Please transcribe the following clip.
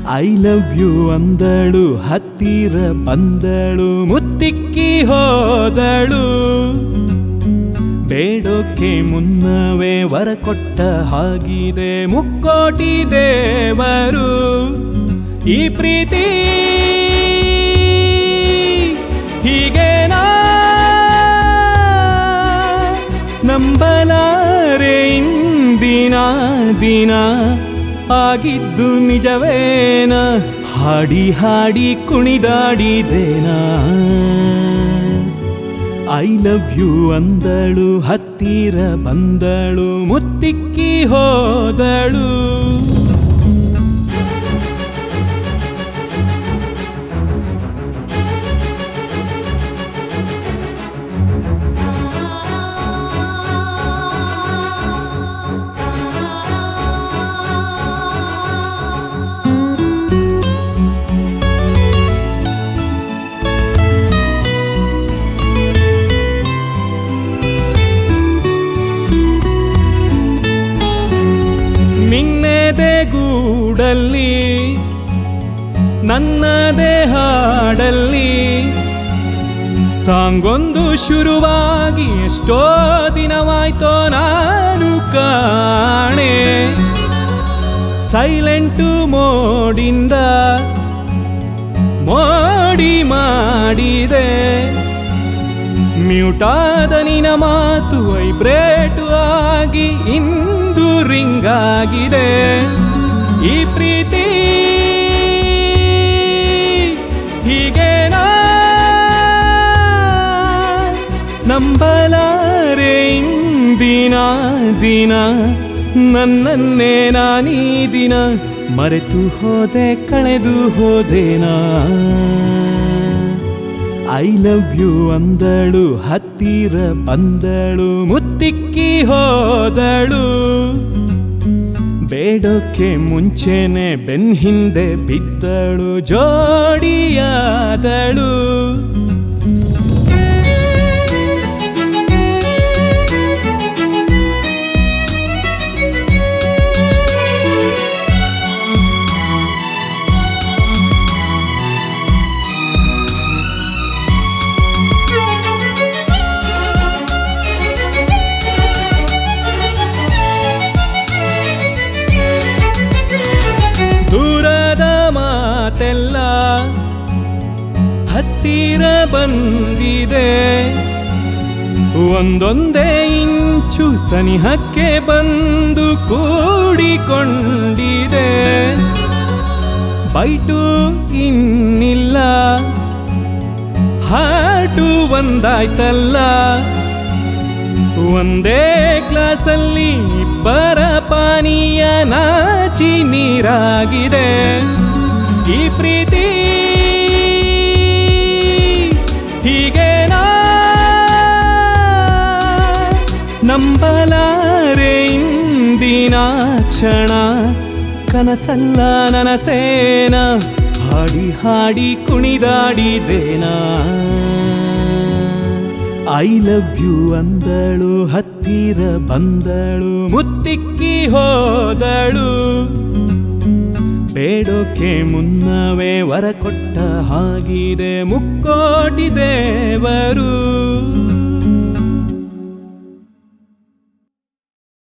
I love you ಅಂದಳು ಹತ್ತಿರ ಬಂದಳು ಮುತ್ತಿಕ್ಕಿ ಹೋದಳು ಬೇಡೋಕೆ ಮುನ್ನವೇ ವರ ಕೊಟ್ಟ ಹಾಗಿದೆ ಮುಕ್ಕೋಟಿ ದೇವರು ಈ ಪ್ರೀತಿ ಹೀಗೇನಾ ನಂಬಲಾರೆ ಇಂದಿನ ದಿನ ಆಗಿದ್ದು ನಿಜವೇನ ಹಾಡಿ ಹಾಡಿ ಕುಣಿದಾಡಿದೇನಾ ಐ ಲವ್ ಯು ಅಂದಳು ಹತ್ತಿರ ಬಂದಳು ಮುತ್ತಿಕ್ಕಿ ಹೋದಳು ನಿನ್ನೆದೆ ಗೂಡಲ್ಲಿ ನನ್ನದೇ ಹಾಡಲ್ಲಿ ಸಾಂಗೊಂದು ಶುರುವಾಗಿ ಎಷ್ಟೋ ದಿನವಾಯ್ತೋ ನಾನು ಕಾಣೆ ಸೈಲೆಂಟು ಮೋಡಿಂದ ಮೋಡಿ ಮಾಡಿದೆ ಮ್ಯೂಟಾದ ನಿನ ಮಾತು ವೈಬ್ರೇಟು ಆಗಿ ಇಂದು ರಿಂಗ್ ಆಗಿದೆ ಈ ಪ್ರೀತಿ ಹೀಗೇನಾ ನಂಬಲಾರೆ ಇಂದಿನ ದಿನ ನನ್ನನ್ನೇ ನಾನೀ ದಿನ ಮರೆತು ಹೋದೆ ಕಳೆದು ಹೋದೇನಾ ಐ ಲವ್ ಯು ಅಂದಳು ಹತ್ತಿರ ಬಂದಳು ಮುತ್ತಿಕ್ಕಿ ಹೋದಳು ಬೇಡೋಕೆ ಮುಂಚೆನೆ ಬೆನ್ ಹಿಂದೆ ಬಿದ್ದಳು ಜೋಡಿಯಾದಳು ದೂರದ ಮಾತೆಲ್ಲ ಹತ್ತಿರ ಬಂದಿದೆ ಒಂದೊಂದೇ ಇಂಚು ಸನಿಹಕ್ಕೆ ಬಂದು ಕೂಡಿಕೊಂಡಿದೆ ಬೈಟು ಇನ್ನಿಲ್ಲ ಹಾಟು ಒಂದಾಯ್ತಲ್ಲ ಒಂದೇ ಗ್ಲಾಸಲ್ಲಿ ಇಬ್ಬರ ಪಾನೀಯ ನಾಚಿ ನೀರಾಗಿದೆ ಈ ಪ್ರೀತಿ ಹೀಗೇನಾ ನಂಬಲಾರೆ ಇಂದಿನ ಕ್ಷಣ ಕನಸಲ್ಲ ನನಸೇನ ಹಾಡಿ ಹಾಡಿ ಕುಣಿದಾಡಿದೇನಾ ಐ ಲವ್ ಯು ಅಂದಳು ಹತ್ತಿರ ಬಂದಳು ಮುತ್ತಿಕ್ಕಿ ಹೋದಳು ಬೇಡೋಕೆ ಮುನ್ನವೇ ವರ ಕೊಟ್ಟ ಹಾಗಿದೆ ಮುಕ್ಕೋಟಿ ದೇವರು